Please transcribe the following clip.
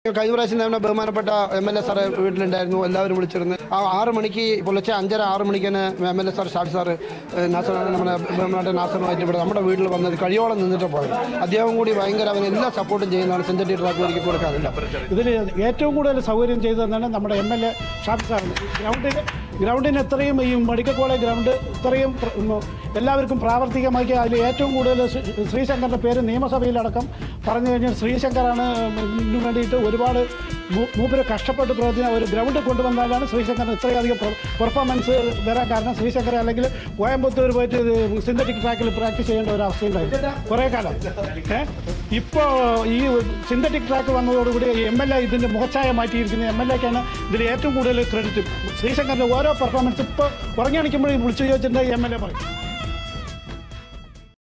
കഴിഞ്ഞ പ്രാവശ്യം തന്നെ ബഹുമാനപ്പെട്ട എം എൽ എ സാറ് വീട്ടിലുണ്ടായിരുന്നു എല്ലാവരും വിളിച്ചിരുന്നു ആ ആറ് മണിക്ക് പുലർച്ചെ അഞ്ചര ആറ് മണിക്കാണ് M L A sir Shafi sir ഏഹ്, നാസർ നമ്മുടെ ബഹുമാനപ്പെട്ട നാസറുമായിട്ട് ഇവിടെ നമ്മുടെ വീട്ടിൽ വന്നത് കഴിയോളം നിന്നിട്ട് പോയത് അദ്ദേഹം കൂടി ഭയങ്കര അവന് എല്ലാ സപ്പോർട്ടും ചെയ്യുന്നതാണ് സിന്തറ്റിക് ട്രാക്ക് ഒരുക്കി കൊടുക്കാറില്ല ഇതിൽ ഏറ്റവും കൂടുതൽ സൗകര്യം ചെയ്തതെന്നാണ് നമ്മുടെ എം എൽ എ ഷാഫി സാറിന് ഗ്രൗണ്ടിൽ ഗ്രൗണ്ടിന് ഇത്രയും ഈ മെഡിക്കൽ കോളേജ് ഗ്രൗണ്ട് ഇത്രയും പ്ര- ഉം, എല്ലാവർക്കും പ്രാവർത്തികമാക്കി അതിൽ ഏറ്റവും കൂടുതൽ ശ്രീ- ശ്രീശങ്കറിൻ്റെ പേര് നിയമസഭയിലടക്കം പറഞ്ഞു കഴിഞ്ഞാൽ ശ്രീശങ്കറാണ് ഇതിനു വേണ്ടിയിട്ട് ഒരുപാട് മൂ- മൂപ്പര് കഷ്ടപ്പെട്ട് പ്രവർത്തിക്കുന്ന ഒരു ഗ്രൗണ്ട് കൊണ്ടുവന്നാലാണ് ശ്രീശങ്കറിന് ഇത്രയധികം പെർഫോമൻസ് വരാൻ കാരണം ശ്രീശങ്കർ അല്ലെങ്കിൽ കോയമ്പത്തൂർ പോയിട്ട് സിന്തറ്റിക് ട്രാക്കിൽ പ്രാക്ടീസ് ചെയ്യേണ്ട ഒരു അവസ്ഥയുണ്ടായിരുന്നു കുറേ കാലം ഏ ഇപ്പോൾ ഈ സിന്തറ്റിക് ട്രാക്ക് വന്നതോടുകൂടി എം എൽ എ ഇതിൻ്റെ മുഖച്ഛായ മാറ്റിയിരിക്കുന്ന എം എൽ എക്കാണ് ഇതിൽ ഏറ്റവും കൂടുതൽ ക്രെഡിറ്റ് ശ്രീശങ്കറിൻ്റെ ഓരോ പെർഫോമൻസ് ഇപ്പോൾ ഉറങ്ങിയണിക്കുമ്പോഴേ വിളിച്ചു ചോദിച്ചിട്ടുണ്ടെങ്കിൽ എം എൽ എ പറയും